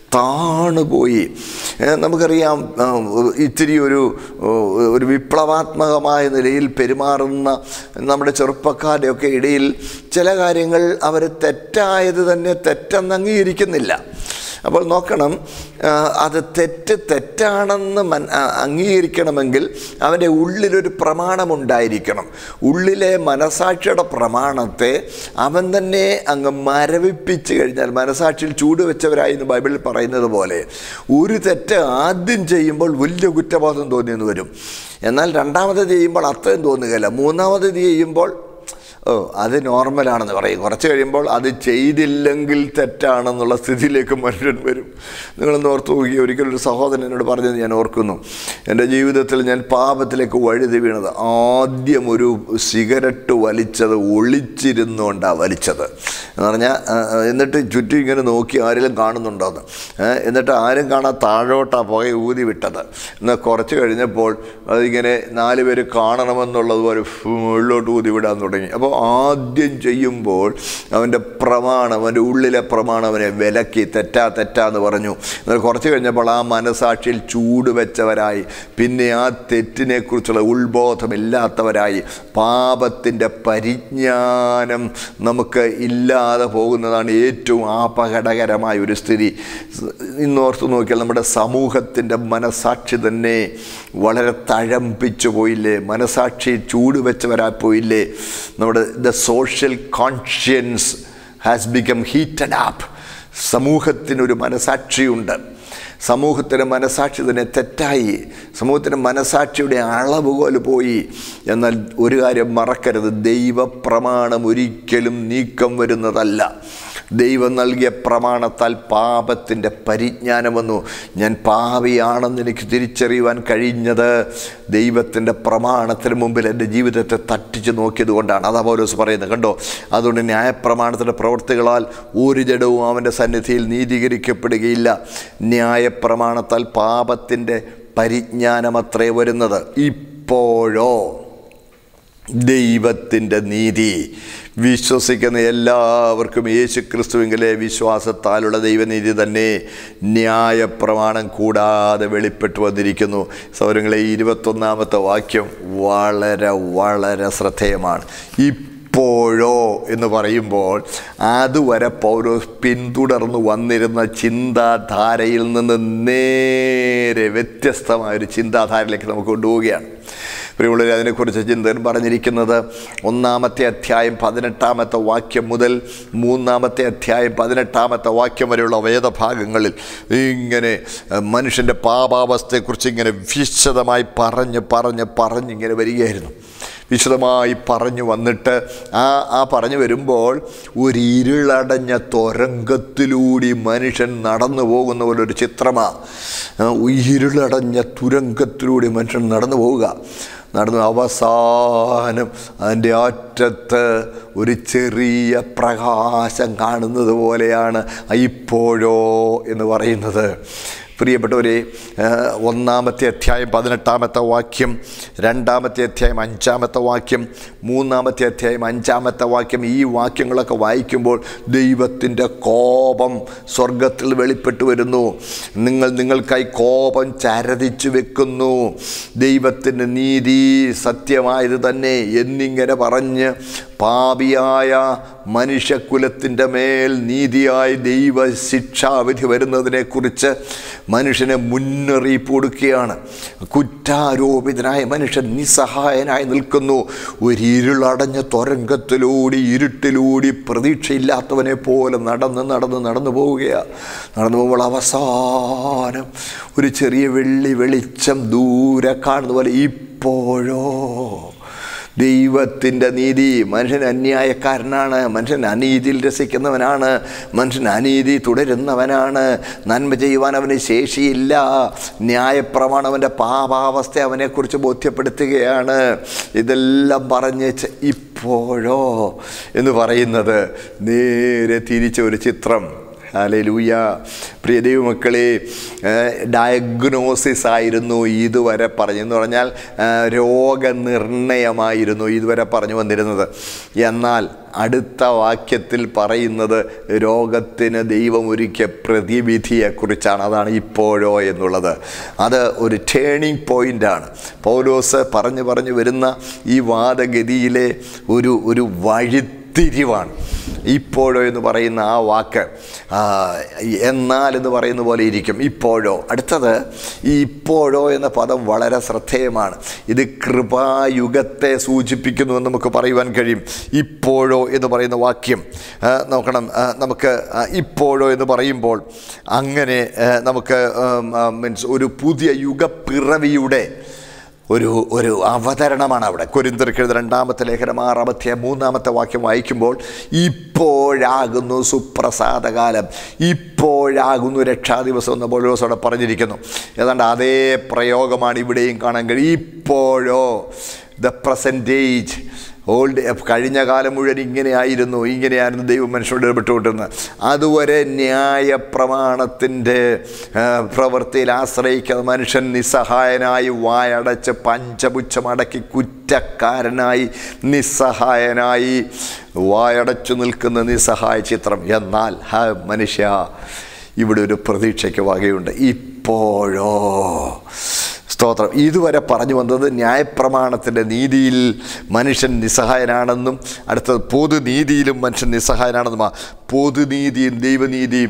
താണുപോയി ഏ, നമുക്കറിയാം ആ, ഇത്തിരി ഒരു ഓ, ഒരു വിപ്ലവാത്മകമായ നിലയിൽ പെരുമാറുന്ന നമ്മുടെ ചെറുപ്പക്കാരുടെയൊക്കെ ഇടയിൽ ചില കാര്യങ്ങൾ അവർ തെറ്റായത് തന്നെ തെറ്റെന്ന് അംഗീകരിക്കുന്നില്ല അപ്പോൾ നോക്കണം ആ, അത് തെറ്റ് തെറ്റാണെന്ന് മൻ ആ, അംഗീകരിക്കണമെങ്കിൽ അവൻ്റെ ഉള്ളിലൊരു പ്രമാണമുണ്ടായിരിക്കണം ഉള്ളിലെ മനസാക്ഷിയുടെ പ്രമാണത്തെ അവൻ തന്നെ അങ്ങ് മരവിപ്പിച്ച് കഴിഞ്ഞാൽ മനസാക്ഷിയിൽ ചൂടുവെച്ചവരായി എന്ന് ബൈബിളിൽ പറയുന്നത് പോലെ ഒരു തെറ്റ് ആദ്യം ചെയ്യുമ്പോൾ വലിയ കുറ്റബോധം തോന്നിയെന്ന് വരും എന്നാൽ രണ്ടാമത് ചെയ്യുമ്പോൾ അത്രയും തോന്നുകയില്ല മൂന്നാമത് ചെയ്യുമ്പോൾ ഓ അത് നോർമലാണെന്ന് പറയും കുറച്ച് കഴിയുമ്പോൾ അത് ചെയ്തില്ലെങ്കിൽ തെറ്റാണെന്നുള്ള സ്ഥിതിയിലേക്ക് മനുഷ്യൻ വരും നിങ്ങളൊന്ന് ഓർത്ത് നോക്കി ഒരിക്കലും ഒരു സഹോദരൻ എന്നോട് പറഞ്ഞത് ഞാൻ ഓർക്കുന്നു എൻ്റെ ജീവിതത്തിൽ ഞാൻ പാപത്തിലേക്ക് വഴുതി വീണത് ആദ്യം ഒരു സിഗരറ്റ് വലിച്ചത് ഒളിച്ചിരുന്നുകൊണ്ടാണ് വലിച്ചത് എന്ന് പറഞ്ഞാൽ ആ, ആ, എന്നിട്ട് ചുറ്റും ഇങ്ങനെ നോക്കി ആരെങ്കിലും കാണുന്നുണ്ടോന്ന് ഏ, എന്നിട്ട് ആരും കാണാൻ താഴോട്ടാണ് പുക ഊതി വിട്ടത് എന്നാൽ കുറച്ച് കഴിഞ്ഞപ്പോൾ അതിങ്ങനെ നാല് പേര് കാണണമെന്നുള്ളതുപോലെ മുകളിലോട്ട് ഊതി വിടാൻ തുടങ്ങി അപ്പോൾ ആദ്യം ചെയ്യുമ്പോൾ അവൻ്റെ പ്രമാണം അവൻ്റെ ഉള്ളിലെ പ്രമാണം അവനെ വിലക്കി തെറ്റാ തെറ്റാ എന്ന് പറഞ്ഞു എന്നാൽ കുറച്ച് കഴിഞ്ഞപ്പോൾ ആ മനസാക്ഷിയിൽ ചൂട് വെച്ചവരായി പിന്നെ ആ തെറ്റിനെക്കുറിച്ചുള്ള ഉത്ബോധമില്ലാത്തവരായി പാപത്തിൻ്റെ പരിജ്ഞാനം നമുക്ക് ഇല്ലാതെ പോകുന്നതാണ് ഏറ്റവും അപകടകരമായ ഒരു സ്ഥിതി ഇന്നോർത്ത് നോക്കിയാൽ നമ്മുടെ സമൂഹത്തിൻ്റെ മനസാക്ഷി തന്നെ വളരെ തഴമ്പിച്ചു പോയില്ലേ മനസാക്ഷി ചൂട് വെച്ചവരായി പോയില്ലേ നമ്മുടെ the social conscience has become heated up സമൂഹത്തിനൊരു മനസാക്ഷിയുണ്ട് സമൂഹത്തിൻ്റെ മനസാക്ഷി തന്നെ തെറ്റായി സമൂഹത്തിൻ്റെ മനസാക്ഷിയുടെ അളവുകോൽ പോയി എന്നാൽ ഒരു കാര്യം മറക്കരുത് ദൈവപ്രമാണം ഒരിക്കലും നീക്കം വരുന്നതല്ല ദൈവം നൽകിയ പ്രമാണത്താൽ പാപത്തിൻ്റെ പരിജ്ഞാനം വന്നു ഞാൻ പാപിയാണെന്ന് എനിക്ക് തിരിച്ചറിയുവാൻ കഴിഞ്ഞത് ദൈവത്തിൻ്റെ പ്രമാണത്തിന് മുമ്പിൽ എൻ്റെ ജീവിതത്തെ തട്ടിച്ച് നോക്കിയത് കൊണ്ടാണ് അതാ പൗലോസ് പറയുന്നത് കണ്ടോ അതുകൊണ്ട് ന്യായപ്രമാണത്തിൻ്റെ പ്രവൃത്തികളാൽ ഒരു ജഡവും അവൻ്റെ സന്നിധിയിൽ നീതീകരിക്കപ്പെടുകയില്ല ന്യായപ്രമാണത്താൽ പാപത്തിൻ്റെ പരിജ്ഞാനമത്രേ വരുന്നത് ഇപ്പോഴോ ദൈവത്തിൻ്റെ നീതി വിശ്വസിക്കുന്ന എല്ലാവർക്കും യേശു ക്രിസ്തുവിങ്കിലെ വിശ്വാസത്താലുള്ള ദൈവനീതി തന്നെ ന്യായപ്രമാണം കൂടാതെ വെളിപ്പെട്ടു വന്നിരിക്കുന്നു സൗരങ്ങളെ ഇരുപത്തൊന്നാമത്തെ വാക്യം വളരെ വളരെ ശ്രദ്ധേയമാണ് ഇപ്പോഴോ എന്ന് പറയുമ്പോൾ അതുവരെ പൗരോസ് പിന്തുടർന്നു വന്നിരുന്ന ചിന്താധാരയിൽ നിന്ന് നേരെ വ്യത്യസ്തമായൊരു ചിന്താധാരയിലേക്ക് നമുക്ക് കൊണ്ടുപോവുകയാണ് പ്രിയമുള്ളവരെ അതിനെക്കുറിച്ച് ചിന്തകൻ പറഞ്ഞിരിക്കുന്നത് ഒന്നാമത്തെ അധ്യായം പതിനെട്ടാമത്തെ വാക്യം മുതൽ മൂന്നാമത്തെ അധ്യായം പതിനെട്ടാമത്തെ വാക്യം വരെയുള്ള വേദഭാഗങ്ങളിൽ ഇങ്ങനെ അഹ്, മനുഷ്യൻ്റെ പാപാവസ്ഥയെക്കുറിച്ച് ഇങ്ങനെ വിശദമായി പറഞ്ഞ് പറഞ്ഞ് പറഞ്ഞിങ്ങനെ വരികയായിരുന്നു വിശദമായി പറഞ്ഞു വന്നിട്ട് ആ ആ പറഞ്ഞു വരുമ്പോൾ ഒരു ഇരുളടഞ്ഞ തുരങ്കത്തിലൂടെ മനുഷ്യൻ നടന്നു പോകുന്ന പോലെ ഒരു ചിത്രമാണ് ഇരുളടഞ്ഞ തുരങ്കത്തിലൂടെ മനുഷ്യൻ നടന്നു പോവുക നടന്നു അവസാനം അതിൻ്റെ അറ്റത്ത് ഒരു ചെറിയ പ്രകാശം കാണുന്നത് പോലെയാണ് ഇപ്പോഴോ എന്ന് പറയുന്നത് പ്രിയപ്പെട്ടവരെ ആ, ഒന്നാമത്തെ അധ്യായം പതിനെട്ടാമത്തെ വാക്യം രണ്ടാമത്തെ അധ്യായം അഞ്ചാമത്തെ വാക്യം മൂന്നാമത്തെ അധ്യായം അഞ്ചാമത്തെ വാക്യം ഈ വാക്യങ്ങളൊക്കെ വായിക്കുമ്പോൾ ദൈവത്തിൻ്റെ കോപം സ്വർഗത്തിൽ വെളിപ്പെട്ടു വരുന്നു നിങ്ങൾ നിങ്ങൾക്കായി കോപം ചരതിച്ചു വെക്കുന്നു ദൈവത്തിൻ്റെ നീതി സത്യമായത് തന്നെ എന്നിങ്ങനെ പറഞ്ഞ് പാപിയായ മനുഷ്യകുലത്തിൻ്റെ മേൽ നീതിയായി ദൈവ ശിക്ഷാവിധി വരുന്നതിനെക്കുറിച്ച് മനുഷ്യന് മുന്നറിയിപ്പ് കൊടുക്കുകയാണ് കുറ്റാരോപിതനായ മനുഷ്യൻ നിസ്സഹായനായി നിൽക്കുന്നു ഒരു ഇരുളടഞ്ഞ തുരങ്കത്തിലൂടെ ഇരുട്ടിലൂടെ പ്രതീക്ഷയില്ലാത്തവനെ പോലെ നടന്ന് നടന്ന് നടന്നു പോവുകയാണ് നടന്നു പോകുമ്പോൾ അവസാനം ഒരു ചെറിയ വെള്ളി വെളിച്ചം ദൂരെ കാണുന്ന പോലെ ഇപ്പോഴോ ദൈവത്തിൻ്റെ നീതി മനുഷ്യൻ അന്യായക്കാരനാണ് മനുഷ്യൻ അനീതിയിൽ രസിക്കുന്നവനാണ് മനുഷ്യൻ അനീതി തുടരുന്നവനാണ് നന്മ ചെയ്യുവാൻ അവന് ശേഷിയില്ല ന്യായപ്രമാണം അവൻ്റെ പാപാവസ്ഥ അവനെക്കുറിച്ച് ബോധ്യപ്പെടുത്തുകയാണ് ഇതെല്ലാം പറഞ്ഞ് ചെ- ഇപ്പോഴോ എന്ന് പറയുന്നത് നേരെ തിരിച്ച ഒരു ചിത്രം ഹാലലൂയ പ്രിയ ദൈവമക്കളെ ഡയഗ്നോസിസ് ആയിരുന്നു ഇതുവരെ പറഞ്ഞെന്ന് പറഞ്ഞാൽ ആ, രോഗനിർണയമായിരുന്നു ഇതുവരെ പറഞ്ഞു വന്നിരുന്നത് എന്നാൽ അടുത്ത വാക്യത്തിൽ പറയുന്നത് രോഗത്തിന് ദൈവം ഒരുക്കിയ പ്രതിവിധിയെക്കുറിച്ചാണ് അതാണ് ഇപ്പോഴോ എന്നുള്ളത് അത് ഒരു ടേണിംഗ് പോയിൻ്റാണ് പൗലോസ് പറഞ്ഞു പറഞ്ഞു വരുന്ന ഈ വാദഗതിയിലെ ഒരു ഒരു വഴിത്തിരിവാണ് ഇപ്പോഴോ എന്ന് പറയുന്ന ആ വാക്ക് ആ, എന്നാൽ എന്ന് പറയുന്ന പോലെ ഇരിക്കും ഇപ്പോഴോ അടുത്തത് ഈ ഇപ്പോഴോ എന്ന പദം വളരെ ശ്രദ്ധേയമാണ് ഇത് കൃപായുഗത്തെ സൂചിപ്പിക്കുന്നു എന്ന് നമുക്ക് പറയുവാൻ കഴിയും ഇപ്പോഴോ എന്ന് പറയുന്ന വാക്യം ആ, നോക്കണം ആ, നമുക്ക് ആ, ഇപ്പോഴോ എന്ന് പറയുമ്പോൾ അങ്ങനെ ആ, നമുക്ക് മീൻസ് ഒരു പുതിയ യുഗപ്പിറവിയുടെ ഒരു ഒരു അവതരണമാണ് അവിടെ കൊരിന്തർക്കെഴുത രണ്ടാമത്തെ ലേഖനം ആറാമത്തെ മൂന്നാമത്തെ വാക്യം വായിക്കുമ്പോൾ ഇപ്പോഴാകുന്നു സുപ്രസാദകാലം ഇപ്പോഴാകുന്നു രക്ഷാദിവസം എന്ന് പൗലോസോടെ പറഞ്ഞിരിക്കുന്നു ഏതാണ്ട് അതേ പ്രയോഗമാണ് ഇവിടെയും കാണാൻ കഴിയും ഇപ്പോഴോ ദ പ്രസൻറ്റേജ് ഓൾഡ് കഴിഞ്ഞ കാലം മുഴുവൻ ഇങ്ങനെയായിരുന്നു ഇങ്ങനെയായിരുന്നു ദൈവം മനുഷ്യരോട് ഇടപെട്ടുകൊണ്ടിരുന്നത് അതുവരെ ന്യായ പ്രമാണത്തിൻ്റെ പ്രവൃത്തിയിൽ ആശ്രയിക്കുന്ന മനുഷ്യൻ നിസ്സഹായനായി വായടച്ച് പഞ്ചപുച്ഛമടക്കി കുറ്റക്കാരനായി നിസ്സഹായനായി വായടച്ചു നിൽക്കുന്ന നിസ്സഹായ ചിത്രം എന്നാൽ ഹ മനുഷ്യ ഇവിടെ ഒരു പ്രതീക്ഷയ്ക്ക് വകയുണ്ട് ഇപ്പോഴോ സ്തോത്രം ഇതുവരെ പറഞ്ഞു വന്നത് ന്യായപ്രമാണത്തിൻ്റെ നീതിയിൽ മനുഷ്യൻ നിസ്സഹായനാണെന്നും അടുത്തത് പൊതുനീതിയിലും മനുഷ്യൻ നിസ്സഹായനാണെന്നുമാണ് പൊതുനീതിയും ദൈവനീതിയും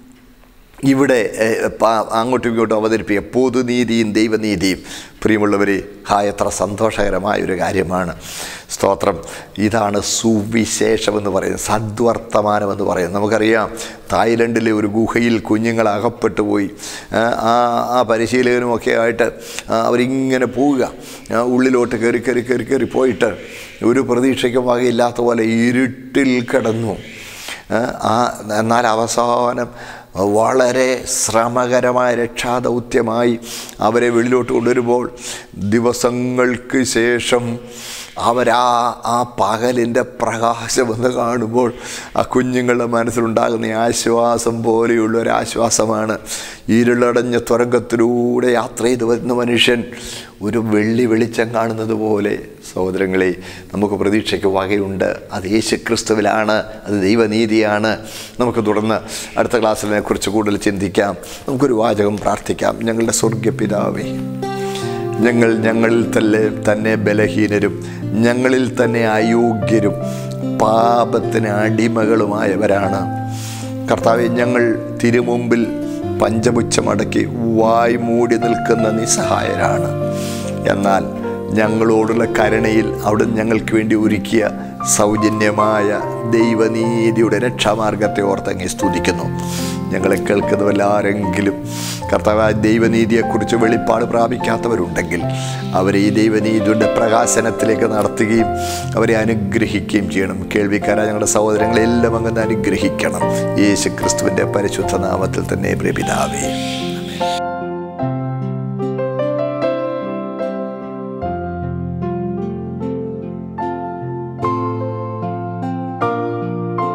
ഇവിടെ ഏഹ്, പ- അങ്ങോട്ടും ഇങ്ങോട്ടും അവതരിപ്പിക്കുക പൊതുനീതിയും ദൈവനീതിയും പ്രിയമുള്ളവരെ ഹാ എത്ര സന്തോഷകരമായ ഒരു കാര്യമാണ് സ്തോത്രം ഇതാണ് സുവിശേഷമെന്ന് പറയുന്നത് സദ്വർത്തമാനം എന്ന് പറയുന്നത് നമുക്കറിയാം തായ്ലൻഡിലെ ഒരു ഗുഹയിൽ കുഞ്ഞുങ്ങൾ അകപ്പെട്ടു പോയി ആ ആ- ആ പരിശീലകനുമൊക്കെ ആയിട്ട് ആ, അവരിങ്ങനെ പോവുക ആ, ഉള്ളിലോട്ട് കയറി കയറി കയറി കയറി പോയിട്ട് ഒരു പ്രതീക്ഷയ്ക്കും വകയില്ലാത്ത പോലെ ഇരുട്ടിൽ കിടന്നു ആ, ആ എന്നാൽ അവസാനം വളരെ ശ്രമകരമായ രക്ഷാദൗത്യമായി അവരെ വെളിയിലോട്ട് കൊണ്ടുവരുമ്പോൾ ദിവസങ്ങൾക്ക് ശേഷം അവരാ ആ പകലിൻ്റെ പ്രകാശമെന്ന് കാണുമ്പോൾ ആ കുഞ്ഞുങ്ങളുടെ മനസ്സിലുണ്ടാകുന്ന ഈ ആശ്വാസം പോലെയുള്ള ഒരു ആശ്വാസമാണ് ഇരുളടഞ്ഞ തുരങ്കത്തിലൂടെ യാത്ര ചെയ്ത് വരുന്ന മനുഷ്യൻ ഒരു വെള്ളി വെളിച്ചം കാണുന്നത് പോലെ സഹോദരങ്ങളെ നമുക്ക് പ്രതീക്ഷയ്ക്ക് വകയുണ്ട് അത് യേശു ക്രിസ്തുവിലാണ് അത് ദൈവനീതിയാണ് നമുക്ക് തുടർന്ന് അടുത്ത ക്ലാസ്സിൽ അതിനെക്കുറിച്ച് കൂടുതൽ ചിന്തിക്കാം നമുക്കൊരു വാചകം പ്രാർത്ഥിക്കാം ഞങ്ങളുടെ സ്വർഗ്ഗ പിതാവേ ഞങ്ങൾ ഞങ്ങളിൽ തന്നെ തന്നെ ബലഹീനരും ഞങ്ങളിൽ തന്നെ അയോഗ്യരും പാപത്തിന് അടിമകളുമായവരാണ് കർത്താവെ ഞങ്ങൾ തിരുമുമ്പിൽ പഞ്ചപുച്ഛമടക്കി വായ് മൂടി നിൽക്കുന്ന നിസ്സഹായരാണ് എന്നാൽ ഞങ്ങളോടുള്ള കരുണയിൽ അവിടെ ഞങ്ങൾക്ക് വേണ്ടി ഒരുക്കിയ സൗജന്യമായ ദൈവനീതിയുടെ രക്ഷാമാർഗത്തെ ഓർത്തങ്ങി സ്തുതിക്കുന്നു ഞങ്ങളെ കേൾക്കുന്നവരെല്ലാരെങ്കിലും കർത്താവ് ദൈവനീതിയെക്കുറിച്ച് വെളിപ്പാട് പ്രാപിക്കാത്തവരുണ്ടെങ്കിൽ അവരെ ഈ ദൈവനീതിയുടെ പ്രകാശനത്തിലേക്ക് നടത്തുകയും അവരെ അനുഗ്രഹിക്കുകയും ചെയ്യണം കേൾവിക്കാരായ ഞങ്ങളുടെ സഹോദരങ്ങളെല്ലാം അങ്ങനെ അനുഗ്രഹിക്കണം യേശു ക്രിസ്തുവിൻ്റെ പരിശുദ്ധ നാമത്തിൽ തന്നെ പ്രപിതാവേ